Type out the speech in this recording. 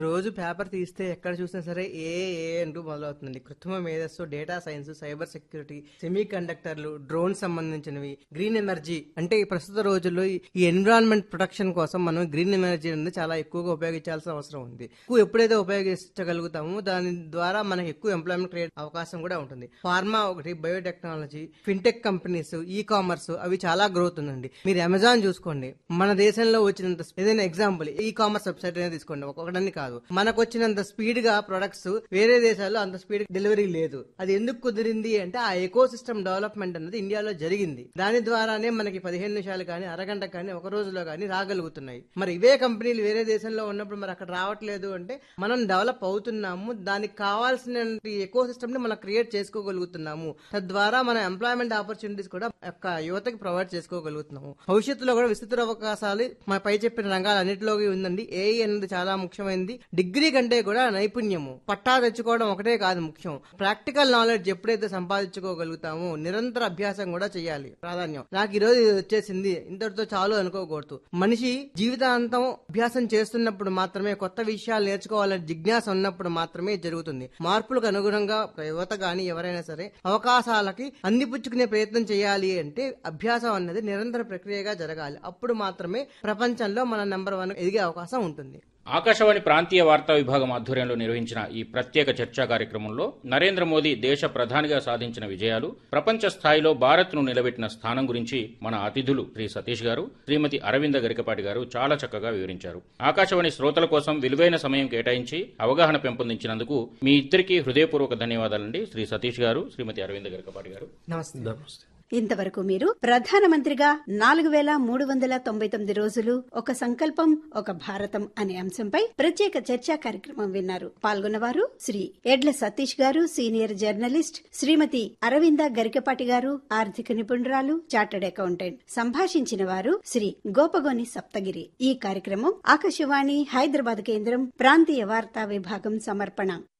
రోజు పేపర్ తీస్తే ఎక్కడ చూసినా సరే ఏ ఏ అంటూ మొదలవుతుందండి కృత్రిమ మేధస్సు డేటా సైన్స్ సైబర్ సెక్యూరిటీ సెమీ కండక్టర్లు డ్రోన్ సంబంధించినవి గ్రీన్ ఎనర్జీ అంటే ఈ ప్రస్తుత రోజుల్లో ఈ- ఈ ఎన్విరాన్మెంట్ ప్రొటెక్షన్ కోసం మనం గ్రీన్ ఎనర్జీ అనేది చాలా ఎక్కువగా ఉపయోగించాల్సిన అవసరం ఉంది ఎక్కువ ఎప్పుడైతే ఉపయోగించగలుగుతామో దాని ద్వారా మనకి ఎక్కువ ఎంప్లాయ్మెంట్ క్రియేట్ అవకాశం కూడా ఉంటుంది ఫార్మా ఒకటి biotechnology fintech companies e commerce అవి చాలా గ్రోత్ ఉందండి మీరు అమెజాన్ చూసుకోండి మన దేశంలో వచ్చినంత ఏదైనా ఎగ్జాంపుల్ ఈ కామర్స్ వెబ్సైట్ అనేది తీసుకోండి ఒకటని కాదు మనకు వచ్చినంత స్పీడ్ గా ప్రొడక్ట్స్ వేరే దేశాల్లో అంత స్పీడ్ డెలివరీ లేదు అది ఎందుకు కుదిరింది అంటే ఆ ఎకో సిస్టమ్ డెవలప్మెంట్ అనేది ఇండియాలో జరిగింది దాని ద్వారానే మనకి పదిహేను నిమిషాలు కానీ అరగంట కానీ ఒక రోజులో కానీ రాగలుగుతున్నాయి మరి ఇవే కంపెనీలు వేరే దేశంలో ఉన్నప్పుడు మరి అక్కడ రావట్లేదు అంటే మనం డెవలప్ అవుతున్నాము దానికి కావాల్సిన ఎకో సిస్టమ్ ని మనం క్రియేట్ చేసుకోగలుగుతున్నాము తద్వారా మన ఎంప్లాయ్మెంట్ ఆపర్చునిటీస్ కూడా యొక్క యువతకి ప్రొవైడ్ చేసుకోగలుగుతున్నాము భవిష్యత్తులో కూడా విస్తృత అవకాశాలు మా పై చెప్పిన రంగాలన్నింటిలో ఉందండి ఏఐ అనేది చాలా ముఖ్యమైనది డిగ్రీ కంటే కూడా నైపుణ్యము పట్టా తెచ్చుకోవడం ఒకటే కాదు ముఖ్యం ప్రాక్టికల్ నాలెడ్జ్ ఎప్పుడైతే సంపాదించుకోగలుగుతామో నిరంతర అభ్యాసం కూడా చేయాలి ప్రాధాన్యం నాకు ఈ రోజు ఇది వచ్చేసింది ఇంతటితో చాలు అనుకోకూడదు మనిషి జీవితాంతం అభ్యాసం చేస్తున్నప్పుడు మాత్రమే కొత్త విషయాలు నేర్చుకోవాలనే జిజ్ఞాస ఉన్నప్పుడు మాత్రమే జరుగుతుంది మార్పులకు అనుగుణంగా యువత గాని ఎవరైనా సరే అవకాశాలకి అందిపుచ్చుకునే ప్రయత్నం చేయాలి అంటే అభ్యాసం అన్నది నిరంతర ప్రక్రియగా జరగాలి అప్పుడు మాత్రమే ప్రపంచంలో మన నెంబర్ వన్ ఎదిగే అవకాశం ఉంటుంది ఆకాశవాణి ప్రాంతీయ వార్తా విభాగం ఆధ్వర్యంలో నిర్వహించిన ఈ ప్రత్యేక చర్చా కార్యక్రమంలో నరేంద్ర మోదీ దేశ ప్రధానిగా సాధించిన విజయాలు ప్రపంచ స్థాయిలో భారత్ను నిలబెట్టిన స్థానం గురించి మన అతిథులు శ్రీ సతీష్ గారు శ్రీమతి అరవింద గరికపాటి గారు చాలా చక్కగా వివరించారు ఆకాశవాణి శ్రోతల కోసం విలువైన సమయం కేటాయించి అవగాహన పెంపొందించినందుకు మీ ఇద్దరికీ హృదయపూర్వక ధన్యవాదాలండి శ్రీ సతీష్ గారు శ్రీమతి అరవింద గరికపాటి గారు నమస్తే ఇంతవరకు మీరు ప్రధానమంత్రిగా నాలుగు వేల మూడు వందల తొంభై తొమ్మిది రోజులు ఒక సంకల్పం ఒక భారతం అనే అంశంపై ప్రత్యేక చర్చా కార్యక్రమం విన్నారు పాల్గొన్నవారు శ్రీ ఎడ్ల సతీష్ గారు సీనియర్ జర్నలిస్ట్ శ్రీమతి అరవింద గరికపాటి గారు ఆర్థిక నిపుణురాలు చార్టెడ్ అకౌంటెంట్ సంభాషించిన వారు శ్రీ గోపగోని సప్తగిరి ఈ కార్యక్రమం ఆకాశవాణి హైదరాబాద్ కేంద్రం ప్రాంతీయ వార్తా విభాగం సమర్పణ